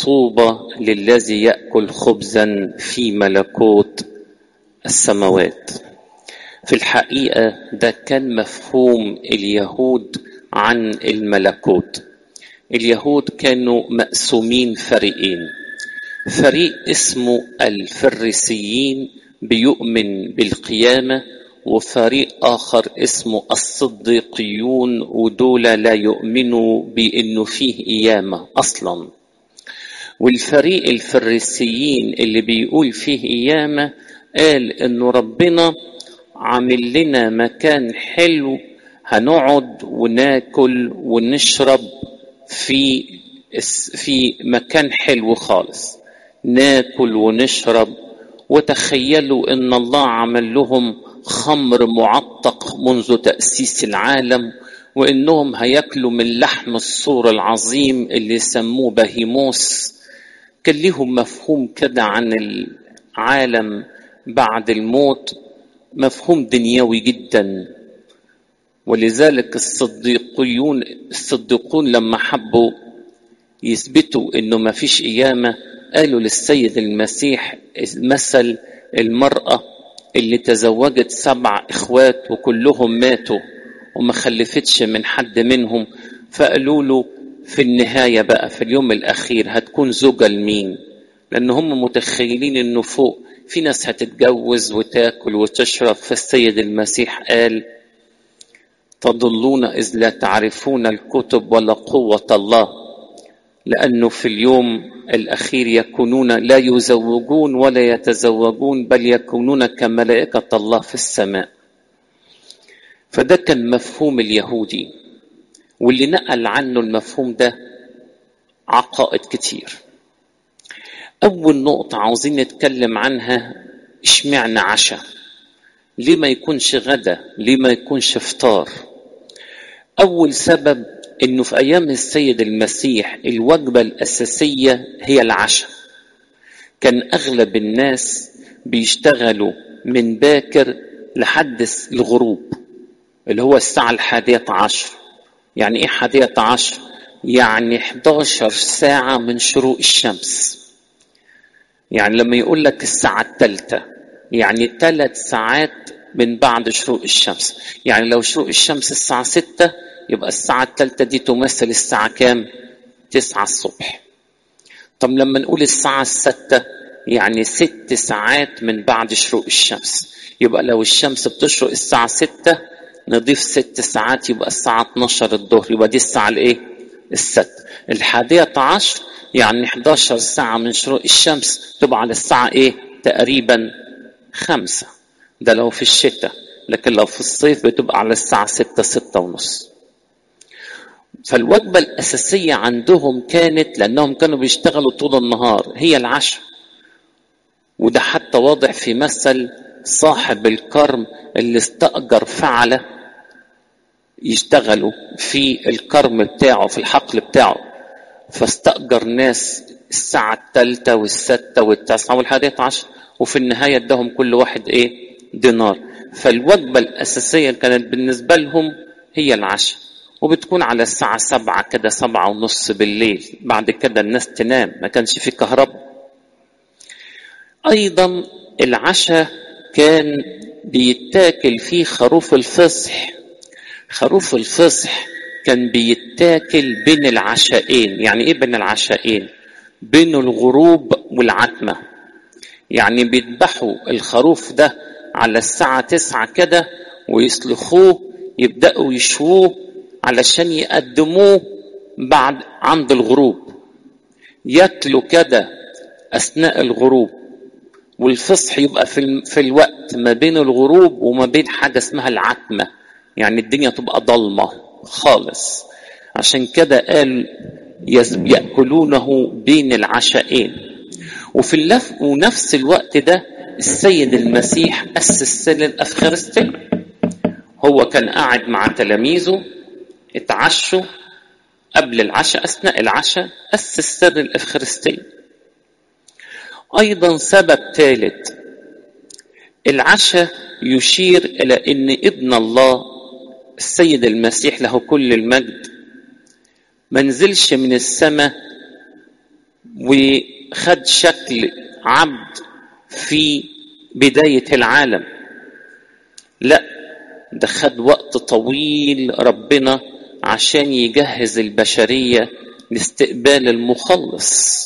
طوبى للذي ياكل خبزا في ملكوت السماوات في الحقيقه ده كان مفهوم اليهود عن الملكوت اليهود كانوا مقسومين فريقين فريق اسمه الفريسيين بيؤمن بالقيامه وفريق آخر اسمه الصديقيون ودول لا يؤمنوا بأنه فيه قيامة أصلا والفريق الفريسيين اللي بيقول فيه قيامة قال إنه ربنا عامل لنا مكان حلو هنقعد وناكل ونشرب في في مكان حلو خالص ناكل ونشرب وتخيلوا ان الله عمل لهم خمر معتق منذ تأسيس العالم وإنهم هياكلوا من لحم الصور العظيم اللي سموه بهيموس كان ليهم مفهوم كده عن العالم بعد الموت مفهوم دنيوي جدا ولذلك الصديقيون الصديقون لما حبوا يثبتوا انه ما فيش قيامه قالوا للسيد المسيح مثل المراه اللي تزوجت سبع اخوات وكلهم ماتوا وما خلفتش من حد منهم فقالوا له في النهايه بقى في اليوم الاخير هتكون زوجة لمين لان هم متخيلين انه فوق في ناس هتتجوز وتاكل وتشرب فالسيد المسيح قال تضلون اذ لا تعرفون الكتب ولا قوه الله لانه في اليوم الأخير يكونون لا يزوجون ولا يتزوجون بل يكونون كملائكة الله في السماء فده كان مفهوم اليهودي واللي نقل عنه المفهوم ده عقائد كتير أول نقطة عاوزين نتكلم عنها اشمعنى عشاء ليه ما يكونش غدا ليه ما يكونش فطار أول سبب انه في ايام السيد المسيح الوجبه الاساسيه هي العشاء كان اغلب الناس بيشتغلوا من باكر لحد الغروب اللي هو الساعة الحادية عشر يعني ايه حادية عشر يعني 11 ساعة من شروق الشمس يعني لما يقول لك الساعة الثالثة يعني ثلاث ساعات من بعد شروق الشمس يعني لو شروق الشمس الساعة ستة يبقى الساعة الثالثة دي تمثل الساعة كام؟ تسعة الصبح. طب لما نقول الساعة الستة يعني ست ساعات من بعد شروق الشمس. يبقى لو الشمس بتشرق الساعة ستة نضيف ست ساعات يبقى الساعة 12 الظهر يبقى دي الساعة الإيه؟ الست. الحادية عشر يعني 11 ساعة من شروق الشمس تبقى على الساعة إيه؟ تقريبا خمسة. ده لو في الشتاء لكن لو في الصيف بتبقى على الساعة ستة ستة ونص. فالوجبة الأساسية عندهم كانت لأنهم كانوا بيشتغلوا طول النهار هي العشاء وده حتى واضح في مثل صاحب الكرم اللي استأجر فعلة يشتغلوا في الكرم بتاعه في الحقل بتاعه فاستأجر ناس الساعة الثالثة والستة والتاسعة والحادية عشر وفي النهاية ادهم كل واحد ايه دينار فالوجبة الأساسية كانت بالنسبة لهم هي العشاء وبتكون على الساعة سبعة كده سبعة ونص بالليل بعد كده الناس تنام ما كانش في كهرباء أيضا العشاء كان بيتاكل فيه خروف الفصح خروف الفصح كان بيتاكل بين العشاءين يعني ايه بين العشاءين بين الغروب والعتمة يعني بيذبحوا الخروف ده على الساعة تسعة كده ويسلخوه يبدأوا يشووه علشان يقدموه بعد عند الغروب ياكلوا كده اثناء الغروب والفصح يبقى في, في الوقت ما بين الغروب وما بين حاجه اسمها العتمه يعني الدنيا تبقى ضلمه خالص عشان كده قال ياكلونه بين العشاءين وفي اللف ونفس الوقت ده السيد المسيح اسس سر الافخارستيه هو كان قاعد مع تلاميذه اتعشوا قبل العشاء أثناء العشاء أسس سر الإفخارستية أيضا سبب ثالث العشاء يشير إلى أن ابن الله السيد المسيح له كل المجد منزلش من السماء وخد شكل عبد في بداية العالم لا ده خد وقت طويل ربنا عشان يجهز البشرية لاستقبال المخلص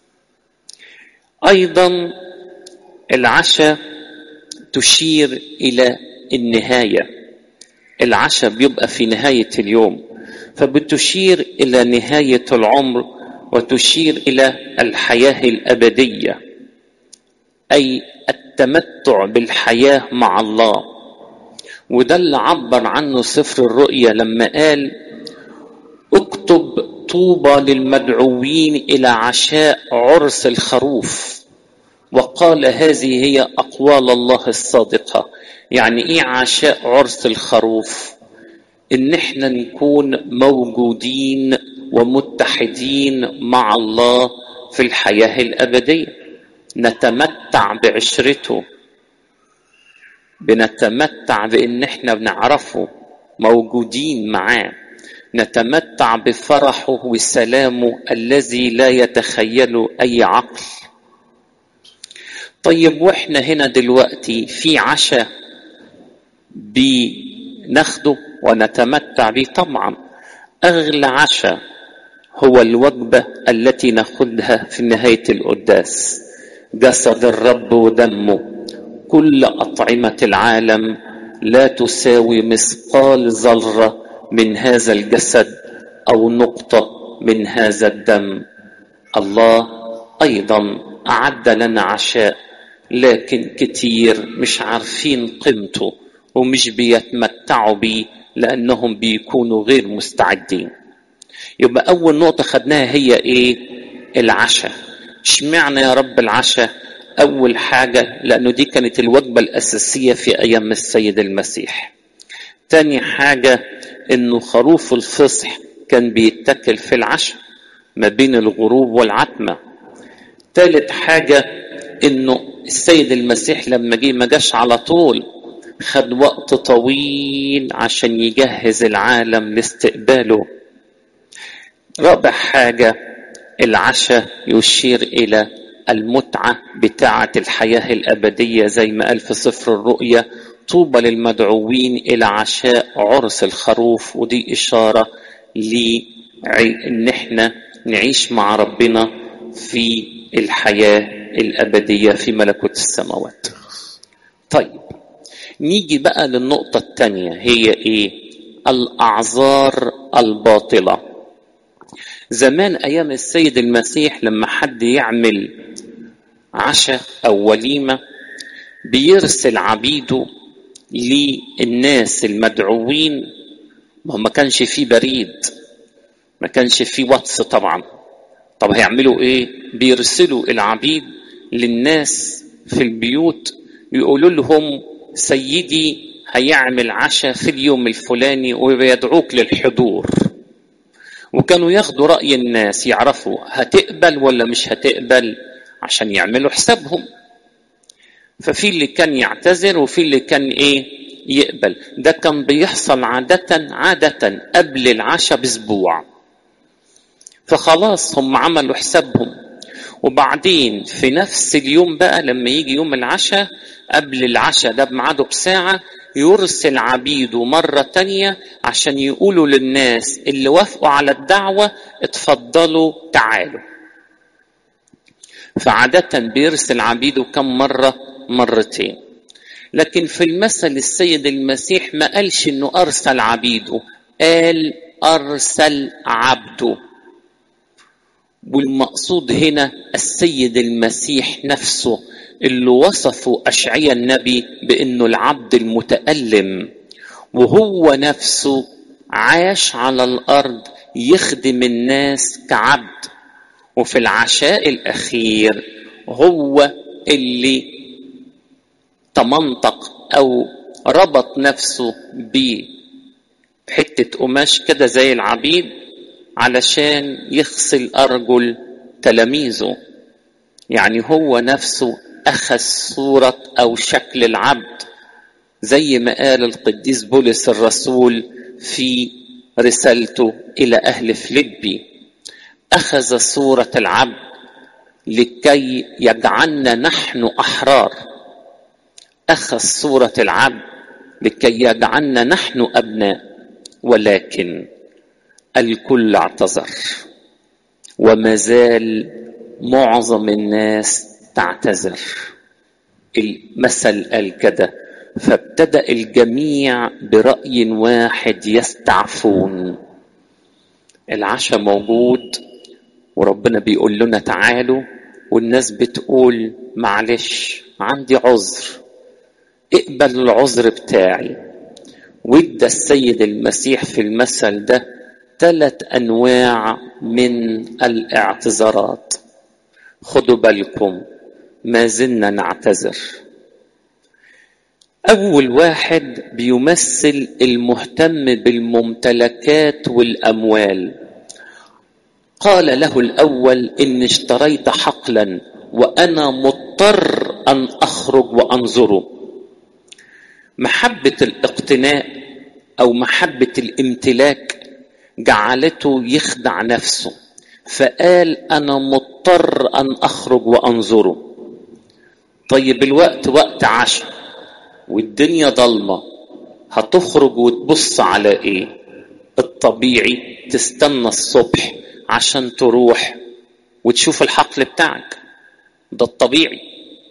أيضا العشاء تشير إلى النهاية العشاء بيبقى في نهاية اليوم فبتشير إلى نهاية العمر وتشير إلى الحياة الأبدية أي التمتع بالحياة مع الله وده اللي عبر عنه سفر الرؤيا لما قال اكتب طوبى للمدعوين إلى عشاء عرس الخروف وقال هذه هي أقوال الله الصادقة يعني إيه عشاء عرس الخروف إن إحنا نكون موجودين ومتحدين مع الله في الحياة الأبدية نتمتع بعشرته بنتمتع بإن إحنا بنعرفه موجودين معاه نتمتع بفرحه وسلامه الذي لا يتخيله أي عقل طيب واحنا هنا دلوقتي في عشاء بناخده ونتمتع به طبعا اغلى عشاء هو الوجبه التي ناخذها في نهايه القداس جسد الرب ودمه كل اطعمه العالم لا تساوي مثقال ذره من هذا الجسد او نقطه من هذا الدم الله ايضا اعد لنا عشاء لكن كتير مش عارفين قيمته ومش بيتمتعوا بيه لانهم بيكونوا غير مستعدين يبقى اول نقطه خدناها هي ايه العشاء اشمعنى يا رب العشاء اول حاجه لانه دي كانت الوجبه الاساسيه في ايام السيد المسيح تاني حاجه انه خروف الفصح كان بيتكل في العشاء ما بين الغروب والعتمه تالت حاجه انه السيد المسيح لما جه ما جاش على طول خد وقت طويل عشان يجهز العالم لاستقباله رابع حاجة العشاء يشير إلى المتعة بتاعة الحياة الأبدية زي ما قال في سفر الرؤيا طوبى للمدعوين إلى عشاء عرس الخروف ودي إشارة لإن إحنا نعيش مع ربنا في الحياة الأبدية في ملكوت السماوات طيب نيجي بقى للنقطة الثانية هي إيه الأعذار الباطلة زمان أيام السيد المسيح لما حد يعمل عشاء أو وليمة بيرسل عبيده للناس المدعوين ما ما كانش فيه بريد ما كانش فيه واتس طبعا طب هيعملوا ايه بيرسلوا العبيد للناس في البيوت يقولوا لهم سيدي هيعمل عشاء في اليوم الفلاني ويدعوك للحضور وكانوا ياخدوا رأي الناس يعرفوا هتقبل ولا مش هتقبل عشان يعملوا حسابهم ففي اللي كان يعتذر وفي اللي كان ايه يقبل ده كان بيحصل عادة عادة قبل العشاء باسبوع فخلاص هم عملوا حسابهم وبعدين في نفس اليوم بقى لما يجي يوم العشاء قبل العشاء ده بميعاده بساعة يرسل عبيده مرة تانية عشان يقولوا للناس اللي وافقوا على الدعوة اتفضلوا تعالوا فعادة بيرسل عبيده كم مرة مرتين لكن في المثل السيد المسيح ما قالش انه ارسل عبيده قال ارسل عبده والمقصود هنا السيد المسيح نفسه اللي وصفه أشعيا النبي بأنه العبد المتألم وهو نفسه عاش على الأرض يخدم الناس كعبد وفي العشاء الأخير هو اللي تمنطق أو ربط نفسه بحتة قماش كده زي العبيد علشان يغسل أرجل تلاميذه يعني هو نفسه أخذ صورة أو شكل العبد زي ما قال القديس بولس الرسول في رسالته إلى أهل فليبي أخذ صورة العبد لكي يجعلنا نحن احرار اخذ صوره العبد لكي يجعلنا نحن ابناء ولكن الكل اعتذر وما زال معظم الناس تعتذر المثل قال كده فابتدا الجميع براي واحد يستعفون العشاء موجود وربنا بيقول لنا تعالوا والناس بتقول معلش عندي عذر اقبل العذر بتاعي وادى السيد المسيح في المثل ده ثلاث انواع من الاعتذارات خدوا بالكم ما زلنا نعتذر اول واحد بيمثل المهتم بالممتلكات والاموال قال له الاول ان اشتريت حقلا وانا مضطر ان اخرج وانظره محبه الاقتناء او محبه الامتلاك جعلته يخدع نفسه فقال انا مضطر ان اخرج وانظره طيب الوقت وقت عشاء والدنيا ضلمه هتخرج وتبص على ايه الطبيعي تستنى الصبح عشان تروح وتشوف الحقل بتاعك ده الطبيعي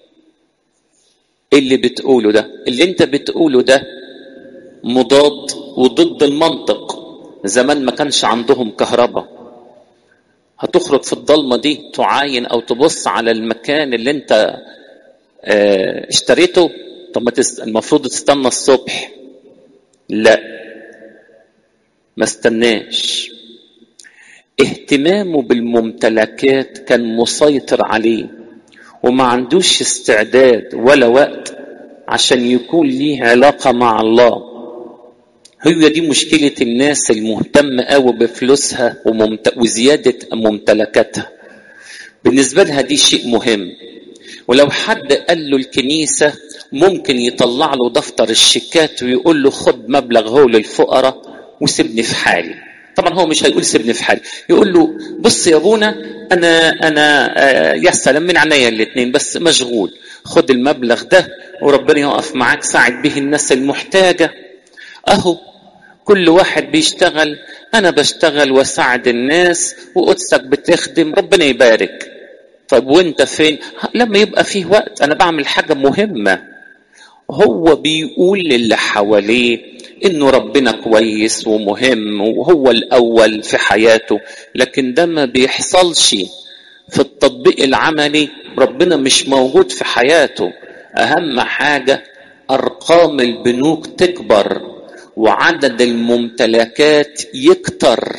اللي بتقوله ده اللي انت بتقوله ده مضاد وضد المنطق زمان ما كانش عندهم كهرباء هتخرج في الضلمه دي تعاين او تبص على المكان اللي انت اه اشتريته طب ما تست... المفروض تستنى الصبح لا ما استناش اهتمامه بالممتلكات كان مسيطر عليه وما عندوش استعداد ولا وقت عشان يكون ليه علاقة مع الله هي دي مشكلة الناس المهتمة قوي بفلوسها وممت... وزيادة ممتلكاتها بالنسبة لها دي شيء مهم ولو حد قال له الكنيسة ممكن يطلع له دفتر الشيكات ويقول له خد مبلغ هو للفقراء وسيبني في حالي طبعا هو مش هيقول سيبني في حالي يقول له بص يا ابونا انا انا آه يا سلام من عينيا الاثنين بس مشغول خد المبلغ ده وربنا يقف معاك ساعد به الناس المحتاجه اهو كل واحد بيشتغل انا بشتغل واساعد الناس وقدسك بتخدم ربنا يبارك طيب وانت فين لما يبقى فيه وقت انا بعمل حاجه مهمه هو بيقول للي حواليه انه ربنا كويس ومهم وهو الاول في حياته لكن ده ما بيحصلش في التطبيق العملي ربنا مش موجود في حياته اهم حاجه ارقام البنوك تكبر وعدد الممتلكات يكتر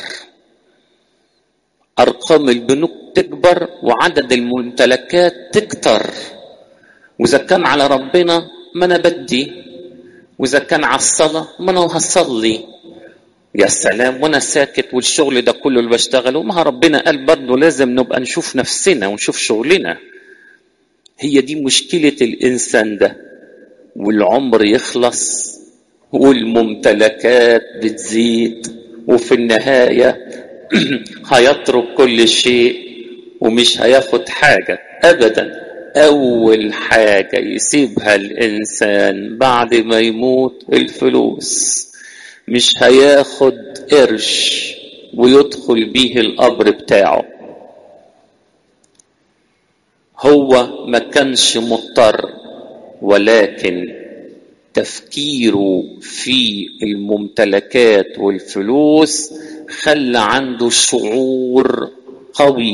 ارقام البنوك تكبر وعدد الممتلكات تكتر واذا كان على ربنا ما انا بدي واذا كان على الصلاه ما انا هصلي يا سلام وانا ساكت والشغل ده كله اللي بشتغله ما ربنا قال برضه لازم نبقى نشوف نفسنا ونشوف شغلنا هي دي مشكله الانسان ده والعمر يخلص والممتلكات بتزيد وفي النهايه هيترك كل شيء ومش هياخد حاجه ابدا أول حاجة يسيبها الإنسان بعد ما يموت الفلوس مش هياخد قرش ويدخل بيه القبر بتاعه هو ما كانش مضطر ولكن تفكيره في الممتلكات والفلوس خلى عنده شعور قوي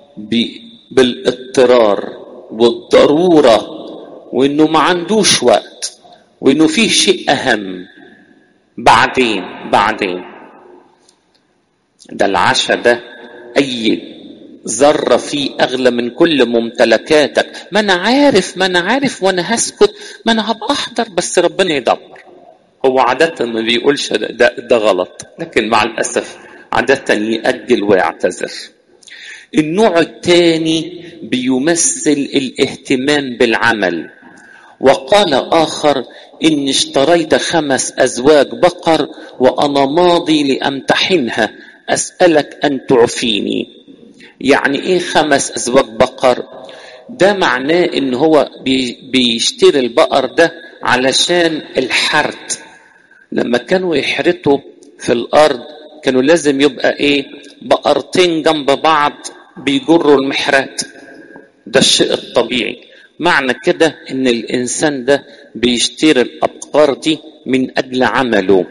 بالاضطرار والضرورة وإنه ما عندوش وقت وإنه فيه شيء أهم بعدين بعدين ده العشاء ده أي ذرة فيه أغلى من كل ممتلكاتك ما أنا عارف ما أنا عارف وأنا هسكت ما أنا هبقى أحضر بس ربنا يدبر هو عادة ما بيقولش ده, ده, ده غلط لكن مع الأسف عادة يأجل ويعتذر النوع الثاني بيمثل الاهتمام بالعمل وقال آخر إن اشتريت خمس أزواج بقر وأنا ماضي لأمتحنها أسألك أن تعفيني يعني ايه خمس ازواج بقر ده معناه ان هو بيشتري البقر ده علشان الحرد لما كانوا يحرثوا في الارض كانوا لازم يبقى ايه بقرتين جنب بعض بيجروا المحرات ده الشيء الطبيعي معنى كده ان الانسان ده بيشتري الابقار دي من اجل عمله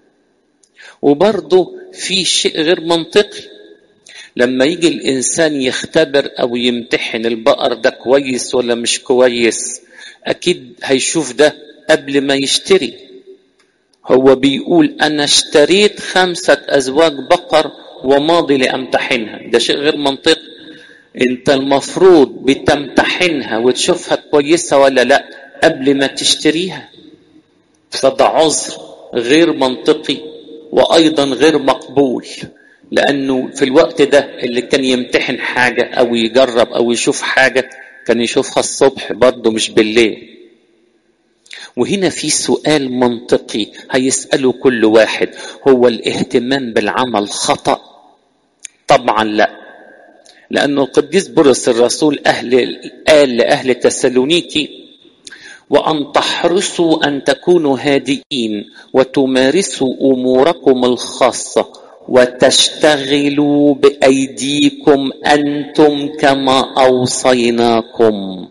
وبرضه في شيء غير منطقي لما يجي الانسان يختبر او يمتحن البقر ده كويس ولا مش كويس اكيد هيشوف ده قبل ما يشتري هو بيقول انا اشتريت خمسة ازواج بقر وماضي لامتحنها ده شيء غير منطقي انت المفروض بتمتحنها وتشوفها كويسة ولا لا قبل ما تشتريها فده عذر غير منطقي وايضا غير مقبول لانه في الوقت ده اللي كان يمتحن حاجه او يجرب او يشوف حاجه كان يشوفها الصبح برضه مش بالليل وهنا في سؤال منطقي هيساله كل واحد هو الاهتمام بالعمل خطا طبعا لا لانه القديس بولس الرسول اهل قال لاهل تسالونيكي وأن تحرصوا أن تكونوا هادئين وتمارسوا أموركم الخاصة وتشتغلوا بأيديكم أنتم كما أوصيناكم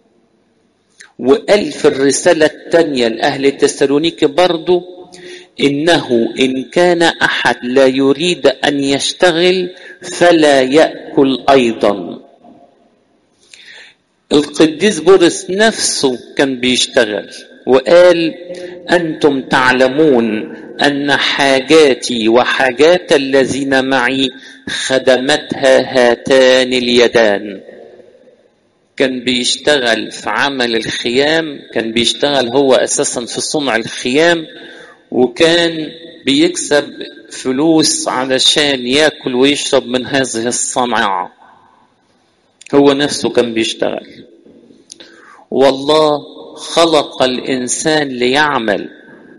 وقال في الرسالة الثانية لأهل تسالونيك برضو إنه إن كان أحد لا يريد أن يشتغل فلا يأكل أيضا القديس بولس نفسه كان بيشتغل وقال انتم تعلمون ان حاجاتي وحاجات الذين معي خدمتها هاتان اليدان كان بيشتغل في عمل الخيام كان بيشتغل هو اساسا في صنع الخيام وكان بيكسب فلوس علشان ياكل ويشرب من هذه الصنعه هو نفسه كان بيشتغل والله خلق الانسان ليعمل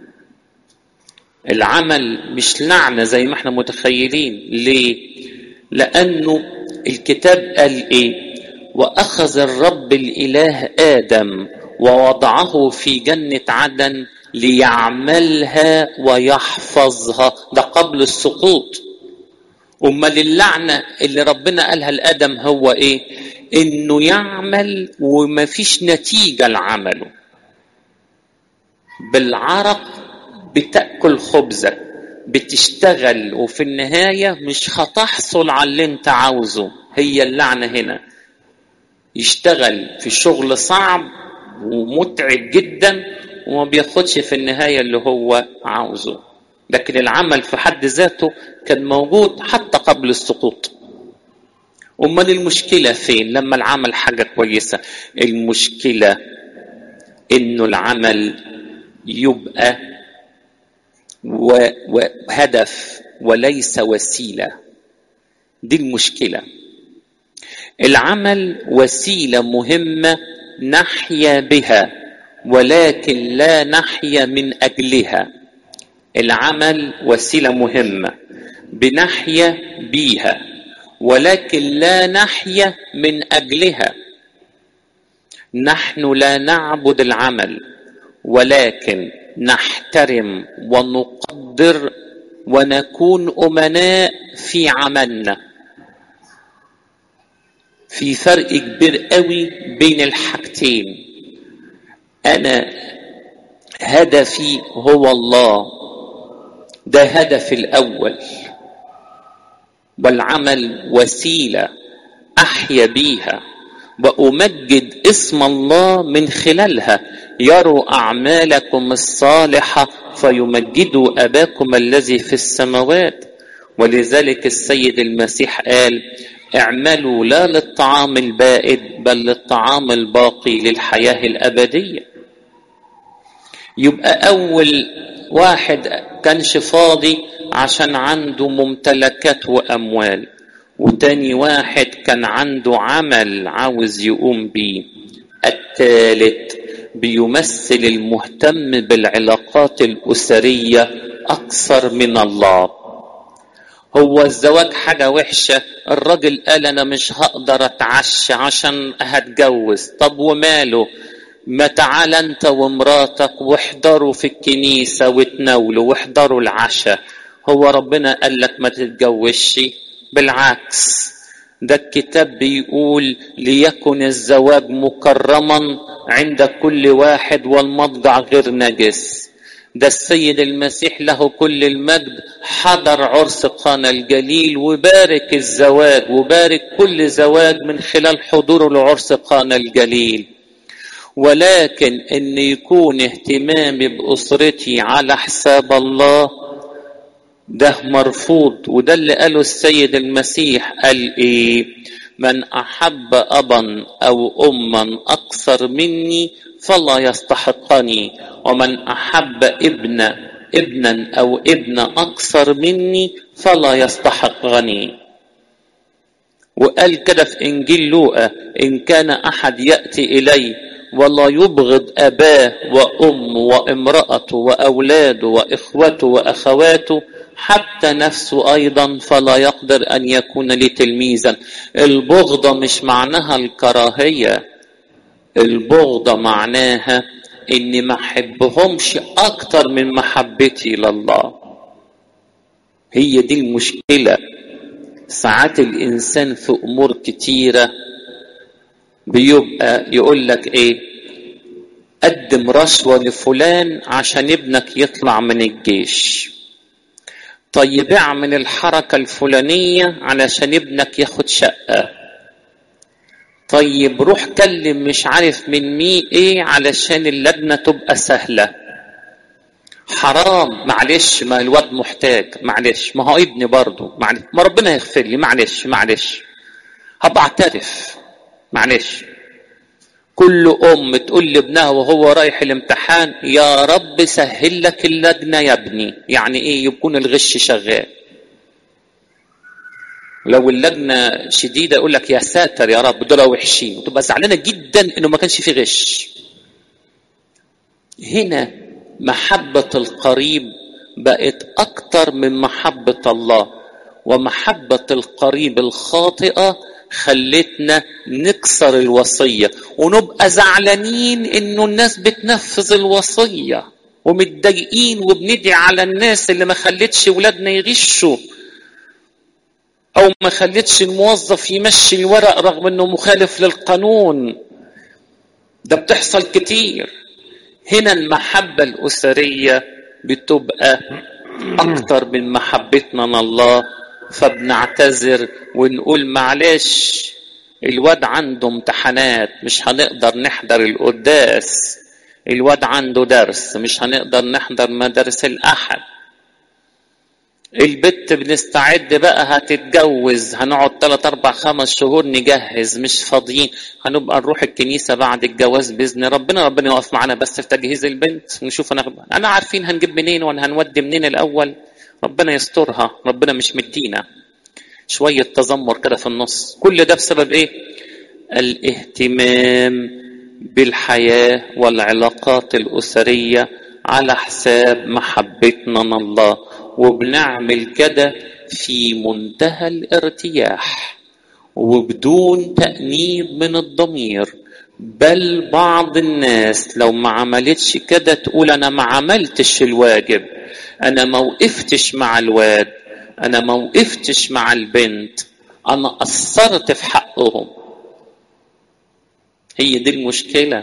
العمل مش لعنه زي ما احنا متخيلين ليه لانه الكتاب قال ايه واخذ الرب الاله ادم ووضعه في جنه عدن ليعملها ويحفظها ده قبل السقوط امال اللعنه اللي ربنا قالها لادم هو ايه انه يعمل ومفيش نتيجه لعمله بالعرق بتاكل خبزك بتشتغل وفي النهايه مش هتحصل على اللي انت عاوزه هي اللعنه هنا يشتغل في شغل صعب ومتعب جدا وما بياخدش في النهايه اللي هو عاوزه لكن العمل في حد ذاته كان موجود حتى قبل السقوط امال المشكله فين لما العمل حاجه كويسه المشكله انه العمل يبقى وهدف وليس وسيله دي المشكله العمل وسيله مهمه نحيا بها ولكن لا نحيا من اجلها العمل وسيله مهمه بنحيا بيها ولكن لا نحيا من اجلها نحن لا نعبد العمل ولكن نحترم ونقدر ونكون امناء في عملنا في فرق كبير قوي بين الحاجتين انا هدفي هو الله ده هدفي الاول والعمل وسيله احيا بيها وامجد اسم الله من خلالها يروا اعمالكم الصالحه فيمجدوا اباكم الذي في السماوات ولذلك السيد المسيح قال اعملوا لا للطعام البائد بل للطعام الباقي للحياه الابديه يبقى اول واحد كانش فاضي عشان عنده ممتلكات واموال وتاني واحد كان عنده عمل عاوز يقوم بيه الثالث بيمثل المهتم بالعلاقات الاسريه اكثر من الله هو الزواج حاجة وحشة الراجل قال أنا مش هقدر أتعشى عشان هتجوز طب وماله ما تعال أنت ومراتك واحضروا في الكنيسة وتناولوا واحضروا العشاء هو ربنا قال لك ما تتجوزش بالعكس ده الكتاب بيقول ليكن الزواج مكرما عند كل واحد والمضجع غير نجس ده السيد المسيح له كل المجد حضر عرس قانا الجليل وبارك الزواج وبارك كل زواج من خلال حضوره لعرس قانا الجليل ولكن ان يكون اهتمامي باسرتي على حساب الله ده مرفوض وده اللي قاله السيد المسيح قال ايه من احب ابا او اما اكثر مني فلا يستحقني ومن احب ابن ابنا او ابن اكثر مني فلا يستحقني وقال كده في انجيل لوقا ان كان احد ياتي الي ولا يبغض اباه وامه وامراته واولاده واخوته واخواته حتى نفسه ايضا فلا يقدر ان يكون لي تلميذا البغضه مش معناها الكراهيه البغضه معناها اني ما احبهمش اكتر من محبتي لله هي دي المشكله ساعات الانسان في امور كتيره بيبقى يقول لك ايه قدم رشوه لفلان عشان ابنك يطلع من الجيش طيب اعمل الحركه الفلانيه علشان ابنك ياخد شقه طيب روح كلم مش عارف من مين ايه علشان اللجنه تبقى سهله حرام معلش ما الواد محتاج معلش ما هو ابني برضه معلش ما ربنا يغفر لي معلش معلش هبقى اعترف معلش كل ام تقول لابنها وهو رايح الامتحان يا رب سهل لك اللجنه يا ابني يعني ايه يكون الغش شغال لو اللجنه شديده يقول لك يا ساتر يا رب دول وحشين وتبقى زعلانه جدا انه ما كانش في غش هنا محبه القريب بقت اكتر من محبه الله ومحبه القريب الخاطئه خلتنا نكسر الوصيه ونبقى زعلانين انه الناس بتنفذ الوصيه ومتضايقين وبندعي على الناس اللي ما خلتش ولادنا يغشوا او ما خلتش الموظف يمشي الورق رغم انه مخالف للقانون ده بتحصل كتير هنا المحبه الاسريه بتبقى اكتر من محبتنا لله فبنعتذر ونقول معلش الواد عنده امتحانات مش هنقدر نحضر القداس الواد عنده درس مش هنقدر نحضر مدارس الأحد البت بنستعد بقى هتتجوز هنقعد 3 4 5 شهور نجهز مش فاضيين هنبقى نروح الكنيسه بعد الجواز باذن ربنا ربنا يقف معانا بس في تجهيز البنت ونشوف انا انا عارفين هنجيب منين وانا هنودي منين الاول ربنا يسترها ربنا مش مدينا شويه تذمر كده في النص كل ده بسبب ايه الاهتمام بالحياه والعلاقات الاسريه على حساب محبتنا لله وبنعمل كده في منتهى الارتياح وبدون تأنيب من الضمير بل بعض الناس لو ما عملتش كده تقول انا ما عملتش الواجب انا ما وقفتش مع الواد انا ما وقفتش مع البنت انا قصرت في حقهم هي دي المشكله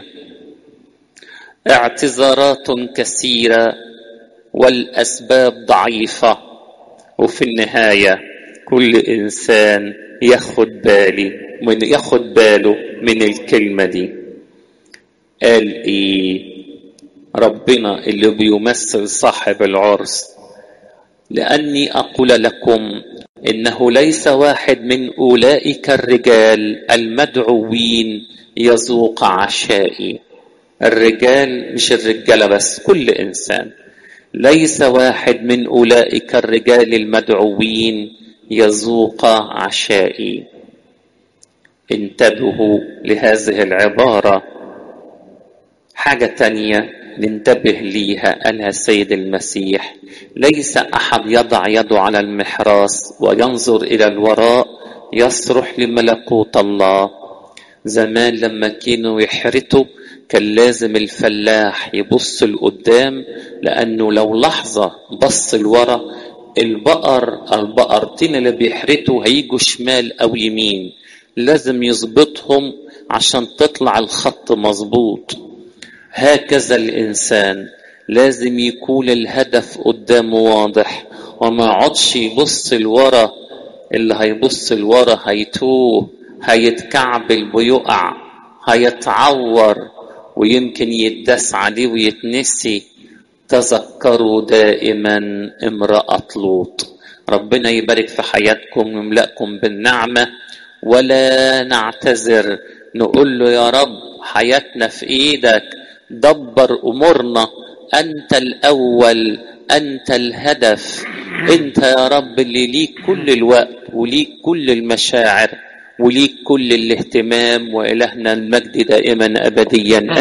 اعتذارات كثيره والاسباب ضعيفه وفي النهايه كل انسان ياخد بالي من ياخد باله من الكلمه دي قال ايه ربنا اللي بيمثل صاحب العرس لاني اقول لكم انه ليس واحد من اولئك الرجال المدعوين يذوق عشائي الرجال مش الرجاله بس كل انسان ليس واحد من اولئك الرجال المدعوين يذوق عشائي انتبهوا لهذه العباره حاجة تانية ننتبه ليها قالها السيد المسيح ليس أحد يضع يده على المحراس وينظر إلى الوراء يصرح لملكوت الله زمان لما كانوا يحرتوا كان لازم الفلاح يبص لقدام لأنه لو لحظة بص لورا البقر البقرتين اللي بيحرتوا هيجوا شمال أو يمين لازم يظبطهم عشان تطلع الخط مظبوط هكذا الإنسان لازم يكون الهدف قدامه واضح وما يقعدش يبص لورا اللي هيبص لورا هيتوه هيتكعبل ويقع هيتعور ويمكن يتداس عليه ويتنسي تذكروا دائما امرأة لوط ربنا يبارك في حياتكم ويملأكم بالنعمة ولا نعتذر نقول له يا رب حياتنا في ايدك دبر امورنا انت الاول انت الهدف انت يا رب اللي ليك كل الوقت وليك كل المشاعر وليك كل الاهتمام والهنا المجد دائما ابديا